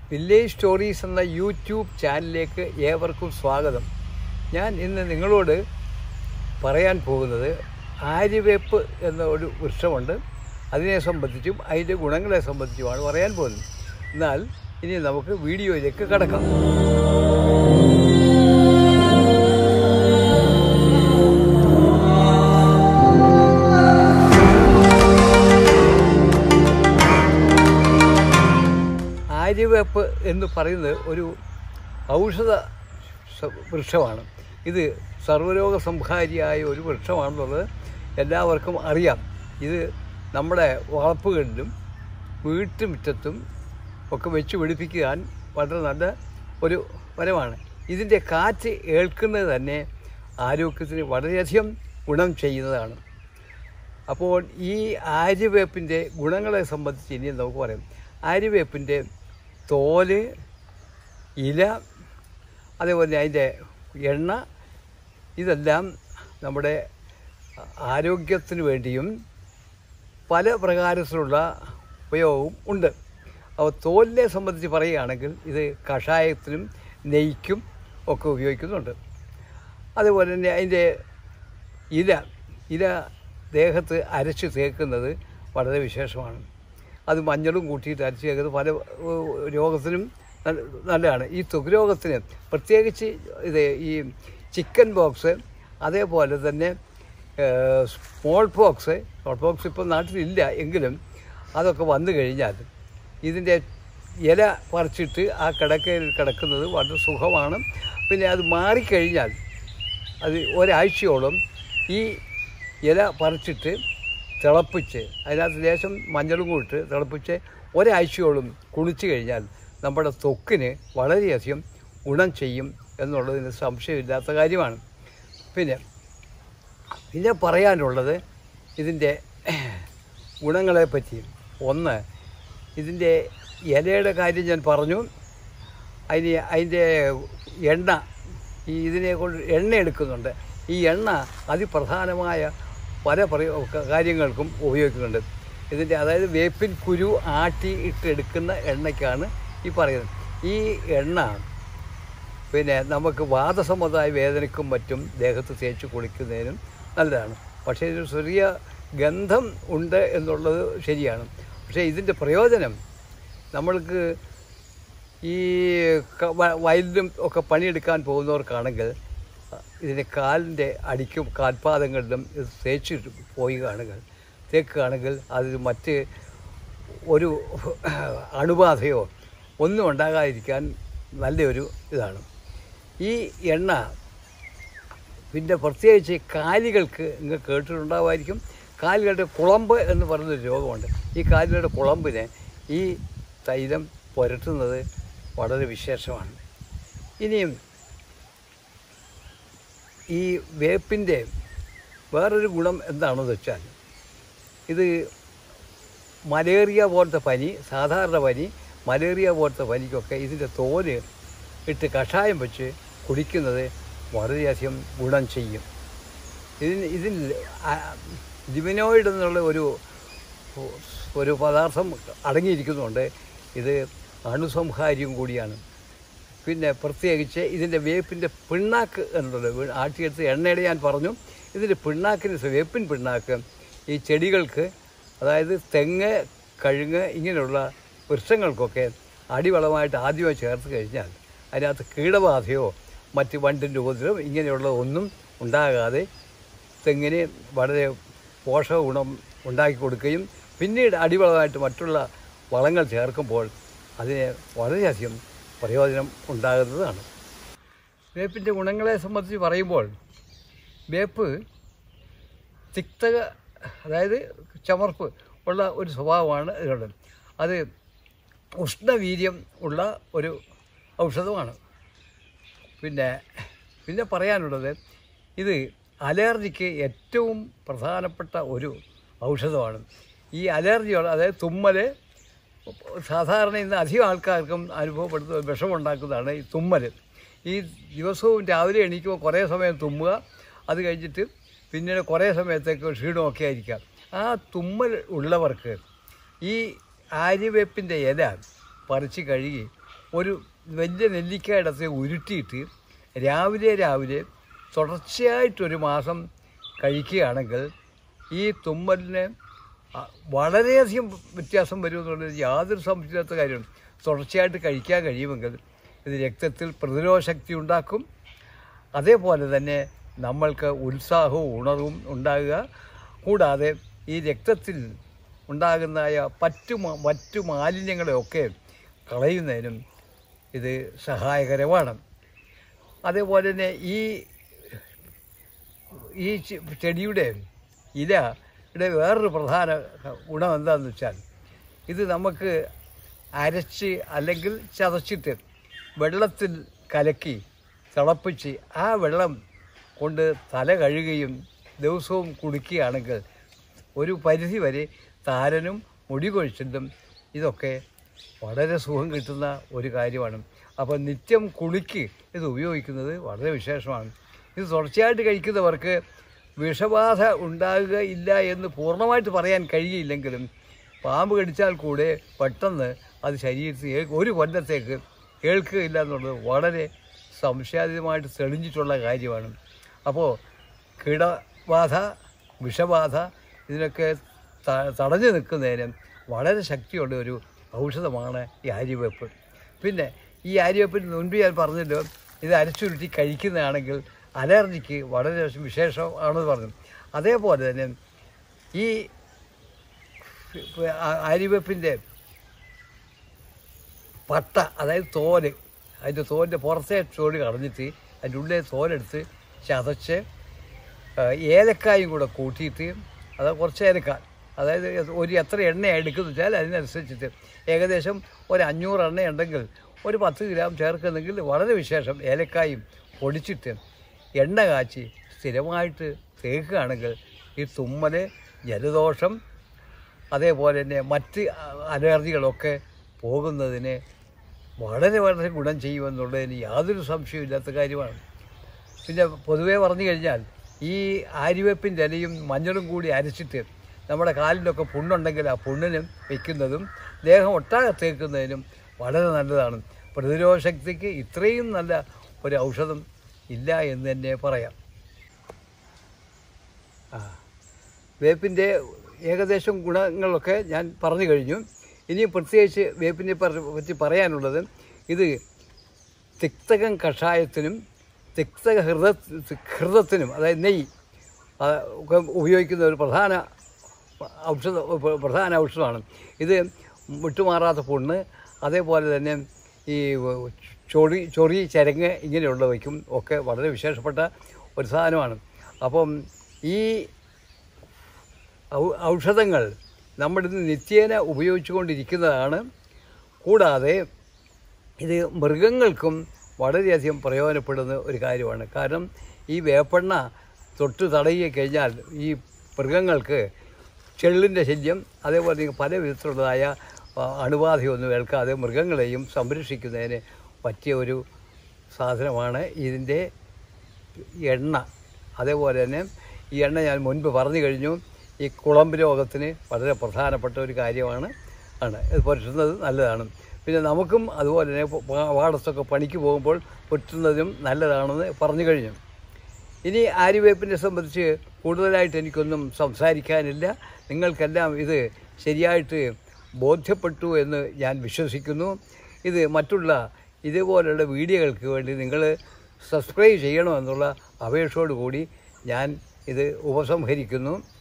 village stories എന്ന YouTube ചാനലിലേക്ക് ഏവർക്കും സ്വാഗതം ഞാൻ ഇന്ന് നിങ്ങളോട് പറയാൻ പോകുന്നത് ആര്യവേപ്പ് എന്ന ഒരു വൃക്ഷമുണ്ട് അതിനെ സംബന്ധിച്ചും അതിൻ്റെ ഗുണങ്ങളെ സംബന്ധിച്ചുമാണ് പറയാൻ പോകുന്നത് എന്നാൽ ഇനി നമുക്ക് വീഡിയോയിലേക്ക് കടക്കാം ആര്യവേപ്പ് എന്ന് പറയുന്നത് ഒരു ഔഷധ സ- വൃക്ഷമാണ് ഇത് സർവ്വരോഗ സംഹാരിയായ ഒരു വൃക്ഷമാണെന്നുള്ളത് എല്ലാവർക്കും അറിയാം ഇത് നമ്മുടെ വളപ്പുകളിലും വീട്ടുമുറ്റത്തും ഒക്കെ വെച്ച് പിടിപ്പിക്കാൻ വളരെ നല്ല ഒരു വരമാണ് ഇതിൻ്റെ കാറ്റ് ഏൽക്കുന്നത് തന്നെ ആരോഗ്യത്തിന് വളരെയധികം ഗുണം ചെയ്യുന്നതാണ് അപ്പോൾ ഈ ആര്യവേപ്പിൻ്റെ ഗുണങ്ങളെ സംബന്ധിച്ച് ഇനി നമുക്ക് പറയാം ആര്യവേപ്പിൻ്റെ തോല് ഇല അതേപോലെ അതിൻ്റെ എണ്ണ ഇതെല്ലാം നമ്മുടെ ആരോഗ്യത്തിന് വേണ്ടിയും പല പ്രകാരത്തിലുള്ള ഉപയോഗവും ഉണ്ട് അപ്പോൾ തോലിനെ സംബന്ധിച്ച് പറയുകയാണെങ്കിൽ ഇത് കഷായത്തിനും നെയ്ക്കും ഒക്കെ ഉപയോഗിക്കുന്നുണ്ട് അതുപോലെ തന്നെ അതിൻ്റെ ഇല ഇല ദേഹത്ത് അരച്ച് തേക്കുന്നത് വളരെ വിശേഷമാണ് അത് മഞ്ഞളും കൂട്ടിയിട്ട് അരച്ച് തേക്കുന്നത് പല ഏഹ്, രോഗത്തിനും നല്ല- നല്ലതാണ് ഈ ത്വക്ക് രോഗത്തിന് പ്രത്യേകിച്ച് ഇത് ഈ ചിക്കൻ ബോക്സ് അതേപോലെ തന്നെ സ്മോൾ പോക്സ് സ്മോൾ പോക്സ് ഇപ്പോൾ നാട്ടിലില്ല എങ്കിലും അതൊക്കെ വന്നു കഴിഞ്ഞാൽ ഇതിൻ്റെ ഇല പറിച്ചിട്ട് ആ കിടക്കയിൽ കിടക്കുന്നത് വളരെ സുഖമാണ് പിന്നെ അത് മാറിക്കഴിഞ്ഞാൽ അത് ഒരാഴ്ചയോളം ഈ ഇല പറിച്ചിട്ട് തിളപ്പിച്ച് അതിനകത്ത് ലേശം മഞ്ഞളും കൂട്ട് തിളപ്പിച്ച് ഒരാഴ്ചയോളം കുളിച്ച് കഴിഞ്ഞാൽ നമ്മുടെ ത്വക്കിന് വളരെയധികം ഗുണം ചെയ്യും എന്നുള്ളതിന് സംശയമില്ലാത്ത കാര്യമാണ് പിന്നെ പിന്നെ പറയാനുള്ളത് ഇതിൻ്റെ ഗുണങ്ങളെ പറ്റി ഒന്ന് ഇതിൻ്റെ ഇലയുടെ കാര്യം ഞാൻ പറഞ്ഞു അതിന് അതിൻ്റെ എണ്ണ ഈ ഇതിനെ കൊണ്ട് എണ്ണ എടുക്കുന്നുണ്ട് ഈ എണ്ണ അതിപ്രധാനമായ പല പ്രയോ കാര്യങ്ങൾക്കും ഉപയോഗിക്കുന്നുണ്ട് ഇതിൻ്റെ അതായത് വേപ്പിൻ കുരു ആട്ടി ഇട്ടെടുക്കുന്ന എണ്ണയ്ക്കാണ് ഈ പറയുന്നത് ഈ എണ്ണ പിന്നെ നമുക്ക് വാദസമ്മതമായ വേദനയ്ക്കും മറ്റും ദേഹത്ത് തേച്ച് കുളിക്കുന്നതിനും നല്ലതാണ് പക്ഷേ ഇതിന് ചെറിയ ഗന്ധം ഉണ്ട് എന്നുള്ളത് ശരിയാണ് പക്ഷേ ഇതിൻ്റെ പ്രയോജനം നമ്മൾക്ക് ഈ ക- വ- വയലിലും ഒക്കെ പണിയെടുക്കാൻ പോകുന്നവർക്കാണെങ്കിൽ ഇതിൻ്റെ കാലിൻ്റെ അടിക്കും കാൽപാദങ്ങളിലും ഇത് തേച്ച് പോവുകയാണെങ്കിൽ തേക്കുകയാണെങ്കിൽ അതിൽ മറ്റ് ഒരു അണുബാധയോ ഒന്നും ഉണ്ടാകാതിരിക്കാൻ നല്ലൊരു ഇതാണ് ഈ എണ്ണ പിന്നെ പ്രത്യേകിച്ച് കാലുകൾക്ക് നിങ്ങൾ കേട്ടിട്ടുണ്ടാവുമായിരിക്കും കാലുകളുടെ കുളമ്പ് എന്ന് പറയുന്നൊരു രോഗമുണ്ട് ഈ കാലുകളുടെ കുളമ്പിനെ ഈ തൈലം പുരട്ടുന്നത് വളരെ വിശേഷമാണ് ഇനിയും ഈ വേപ്പിൻ്റെ വേറൊരു ഗുണം എന്താണെന്ന് വെച്ചാൽ ഇത് മലേറിയ പോലത്തെ പനി സാധാരണ പനി മലേറിയ പോലത്തെ പനിക്കൊക്കെ ഇതിൻ്റെ തോല് ഇട്ട് കഷായം വെച്ച് കുടിക്കുന്നത് വളരെയധികം ഗുണം ചെയ്യും ഇതിന് ഇതിൽ ലിമിനോയിഡ് എന്നുള്ള ഒരു ഒരു പദാർത്ഥം അടങ്ങിയിരിക്കുന്നുണ്ട് ഇത് അണുസംഹാരിയും കൂടിയാണ് പിന്നെ പ്രത്യേകിച്ച് ഇതിൻ്റെ വേപ്പിൻ്റെ പിണ്ണാക്ക് എന്നുള്ളത് വീ- ആട്ടിയെടുത്ത് എണ്ണയുടെ ഞാൻ പറഞ്ഞു ഇതിൻ്റെ പിണ്ണാക്കിന് സ- വേപ്പിൻ പിണ്ണാക്ക് ഈ ചെടികൾക്ക് അതായത് തെങ്ങ് കഴുങ്ങ് ഇങ്ങനെയുള്ള വൃക്ഷങ്ങൾക്കൊക്കെ അടിവളമായിട്ട് ആദ്യമേ ചേർത്ത് കഴിഞ്ഞാൽ അതിനകത്ത് കീടബാധയോ മറ്റ് വണ്ടിൻ്റെ ഉപദ്രവം ഇങ്ങനെയുള്ള ഒന്നും ഉണ്ടാകാതെ തെങ്ങിന് വളരെ പോഷക ഗുണം ഉണ്ടാക്കി കൊടുക്കുകയും പിന്നീട് അടിവളമായിട്ട് മറ്റുള്ള വളങ്ങൾ ചേർക്കുമ്പോൾ അതിന് വളരെയധികം പ്രയോജനം ഉണ്ടാകുന്നതാണ് വേപ്പിൻ്റെ ഗുണങ്ങളെ സംബന്ധിച്ച് പറയുമ്പോൾ വേപ്പ് തിക്തക അതായത് ചമർപ്പ് ഉള്ള ഒരു സ്വഭാവമാണ് ഇതിനുള്ളത് അത് ഉഷ്ണവീര്യം ഉള്ള ഒരു ഔഷധമാണ് പിന്നെ പിന്നെ പറയാനുള്ളത് ഇത് അലർജിക്ക് ഏറ്റവും പ്രധാനപ്പെട്ട ഒരു ഔഷധമാണ് ഈ അലർജിയുള്ള അതായത് തുമ്മൽ സാധാരണ ഇന്ന് അധികം ആൾക്കാർക്കും അനുഭവപ്പെടുന്ന വിഷമുണ്ടാക്കുന്നതാണ് ഈ തുമ്മൽ ഈ ദിവസവും രാവിലെ എണീക്കുമ്പോൾ കുറേ സമയം തുമ്മുക അത് കഴിഞ്ഞിട്ട് പിന്നീട് കുറേ സമയത്തേക്ക് ക്ഷീണമൊക്കെ ആയിരിക്കാം ആ തുമ്മൽ ഉള്ളവർക്ക് ഈ ആര്യവേപ്പിൻ്റെ ഇല പറിച്ച് കഴുകി ഒരു വലിയ നെല്ലിക്കയുടെ അത്ര ഉരുട്ടിയിട്ട് രാവിലെ രാവിലെ തുടർച്ചയായിട്ടൊരു മാസം കഴിക്കുകയാണെങ്കിൽ ഈ തുമ്മലിന് അ- വളരെയധികം വ്യത്യാസം വരുമെന്നുള്ളത് യാതൊരു സംശയമില്ലാത്ത കാര്യമാണ് തുടർച്ചയായിട്ട് കഴിക്കാൻ കഴിയുമെങ്കിൽ ഇത് രക്തത്തിൽ പ്രതിരോധ ശക്തി ഉണ്ടാക്കും അതേപോലെ തന്നെ നമ്മൾക്ക് ഉത്സാഹവും ഉണർവും ഉണ്ടാകുക കൂടാതെ ഈ രക്തത്തിൽ ഉണ്ടാകുന്നതായ പറ്റു മ- മറ്റു മാലിന്യങ്ങളെയൊക്കെ കളയുന്നതിനും ഇത് സഹായകരമാണ് അതേപോലെ തന്നെ ഈ ഈ ചെ- ചെടിയുടെ ഇലയുടെ വേറൊരു പ്രധാന ഗുണം എന്താണെന്ന് വെച്ചാൽ ഇത് നമുക്ക് അരച്ച് അല്ലെങ്കിൽ ചതച്ചിട്ട് വെള്ളത്തിൽ കലക്കി തിളപ്പിച്ച് ആ വെള്ളം കൊണ്ട് തല കഴുകുകയും ദിവസവും കുടിക്കുകയാണെങ്കിൽ ഒരു പരിധി വരെ താരനും മുടി കൊഴിച്ചിലും ഇതൊക്കെ വളരെ സുഖം കിട്ടുന്ന ഒരു കാര്യമാണ് അപ്പോൾ നിത്യം കുളിക്ക് ഇത് ഉപയോഗിക്കുന്നത് വളരെ വിശേഷമാണ് ഇത് തുടർച്ചയായിട്ട് കഴിക്കുന്നവർക്ക് വിഷബാധ ഉണ്ടാകുക ഇല്ല എന്ന് പൂർണ്ണമായിട്ട് പറയാൻ കഴിയില്ലെങ്കിലും പാമ്പ് കടിച്ചാൽ കൂടെ പെട്ടെന്ന് അത് ശരീരത്തിൽ ഏ- ഒരു കൊല്ലത്തേക്ക് കേൾക്കുകയില്ല എന്നുള്ളത് വളരെ സംശയാതീതമായിട്ട് തെളിഞ്ഞിട്ടുള്ള കാര്യമാണ് അപ്പോൾ കീടബാധ വിഷബാധ ഇതിനൊക്കെ ത- തടഞ്ഞു നിൽക്കുന്നതിന് വളരെ ശക്തിയുള്ള ഒരു ഔഷധമാണ് ഈ ആര്യവേപ്പ് പിന്നെ ഈ ആര്യവേപ്പിന് മുൻപ് ഞാൻ പറഞ്ഞല്ലോ ഇത് അരച്ചുരുട്ടി കഴിക്കുന്നതാണെങ്കിൽ അലർജിക്ക് വളരെ വിശേഷമാണെന്ന് പറഞ്ഞു അതേപോലെ തന്നെ ഈ ആ- ആര്യവേപ്പിൻ്റെ പട്ട അതായത് തോല് അതിൻ്റെ തോലിൻ്റെ പുറത്തെ ചോട് കളഞ്ഞിട്ട് അതിൻ്റെ ഉള്ളിലെ തോലെടുത്ത് ചതച്ച് ആ, ഏലക്കായും കൂടെ കൂട്ടിയിട്ട് അത് കുറച്ച് ഏലക്ക അതായത് ഒരു എത്ര എണ്ണ എടുക്കുന്നു വെച്ചാൽ അതിനനുസരിച്ചിട്ട് ഏകദേശം ഒരു അഞ്ഞൂറ് എണ്ണ ഉണ്ടെങ്കിൽ ഒരു പത്ത് ഗ്രാം ചേർക്കുന്നെങ്കിൽ വളരെ വിശേഷം ഏലക്കായും പൊടിച്ചിട്ട് എണ്ണ കാച്ചി സ്ഥിരമായിട്ട് തേക്കുകയാണെങ്കിൽ ഈ തുമ്മൽ ജലദോഷം അതേപോലെ തന്നെ മറ്റ് അലർജികളൊക്കെ പോകുന്നതിന് വളരെ വളരെ ഗുണം ചെയ്യുമെന്നുള്ളതിന് യാതൊരു സംശയമില്ലാത്ത കാര്യമാണ് പിന്നെ പൊതുവേ പറഞ്ഞു കഴിഞ്ഞാൽ ഈ ആര്യവേപ്പിൻ്റെ ഇലയും മഞ്ഞളും കൂടി അരച്ചിട്ട് നമ്മുടെ കാലിലൊക്കെ പുണ്ണുണ്ടെങ്കിൽ ആ പുണ്ണിനും വെക്കുന്നതും ദേഹം ഒട്ടാകെ തേക്കുന്നതിനും വളരെ നല്ലതാണ് പ്രതിരോധ ശക്തിക്ക് ഇത്രയും നല്ല ഒരു ഔഷധം ഇല്ല എന്ന് തന്നെ പറയാം ആ വേപ്പിൻ്റെ ഏകദേശം ഗുണങ്ങളൊക്കെ ഞാൻ പറഞ്ഞു കഴിഞ്ഞു ഇനി പ്രത്യേകിച്ച് വേപ്പിനെ പറ്റി പറ്റി പറയാനുള്ളത് ഇത് തിക്തകം കഷായത്തിനും തിക്തക ഹൃദ ഹൃദത്തിനും അതായത് നെയ്യ് ആ, ഒക്കെ ഉപയോഗിക്കുന്ന ഒരു പ്രധാന ഔഷധ പ്രധാന ഔഷധമാണ് ഇത് വിട്ടുമാറാത്ത പുണ്ണ് അതേപോലെ തന്നെ ഈ ചൊറി ചൊറി ചരങ്ങ് ഇങ്ങനെയുള്ളവയ്ക്കും ഒക്കെ വളരെ വിശേഷപ്പെട്ട ഒരു സാധനമാണ് അപ്പം ഈ ഔ- ഔഷധങ്ങൾ നമ്മളിന്ന് നിത്യേന ഉപയോഗിച്ചുകൊണ്ടിരിക്കുന്നതാണ് കൂടാതെ ഇത് മൃഗങ്ങൾക്കും വളരെയധികം പ്രയോജനപ്പെടുന്ന ഒരു കാര്യമാണ് കാരണം ഈ വേപ്പെണ്ണ തൊട്ട് തടയി കഴിഞ്ഞാൽ ഈ മൃഗങ്ങൾക്ക് ചെള്ളിൻ്റെ ശല്യം അതേപോലെ തന്നെ പല വിധത്തിലുള്ളതായ ആ, അണുബാധയൊന്നും ഏൽക്കാതെ മൃഗങ്ങളെയും സംരക്ഷിക്കുന്നതിന് പറ്റിയ ഒരു സാധനമാണ് ഇതിൻ്റെ എണ്ണ അതേപോലെ തന്നെ ഈ എണ്ണ ഞാൻ മുൻപ് പറഞ്ഞു കഴിഞ്ഞു ഈ കുളമ്പ് രോഗത്തിന് വളരെ പ്രധാനപ്പെട്ട ഒരു കാര്യമാണ് ആണ് ഇത് പുരട്ടുന്നത് നല്ലതാണ് പിന്നെ നമുക്കും അതുപോലെ തന്നെ പാ- പാടത്തൊക്കെ പണിക്ക് പോകുമ്പോൾ പുറ്റുന്നതും നല്ലതാണെന്ന് പറഞ്ഞു കഴിഞ്ഞു ഇനി ആര്യവേപ്പിനെ സംബന്ധിച്ച് കൂടുതലായിട്ട് എനിക്കൊന്നും സംസാരിക്കാനില്ല നിങ്ങൾക്കെല്ലാം ഇത് ശരിയായിട്ട് ബോധ്യപ്പെട്ടു എന്ന് ഞാൻ വിശ്വസിക്കുന്നു ഇത് മറ്റുള്ള ഇതുപോലുള്ള വീഡിയോകൾക്ക് വേണ്ടി നിങ്ങൾ സബ്സ്ക്രൈബ് ചെയ്യണമെന്നുള്ള അപേക്ഷയോട് കൂടി ഞാൻ ഇത് ഉപസംഹരിക്കുന്നു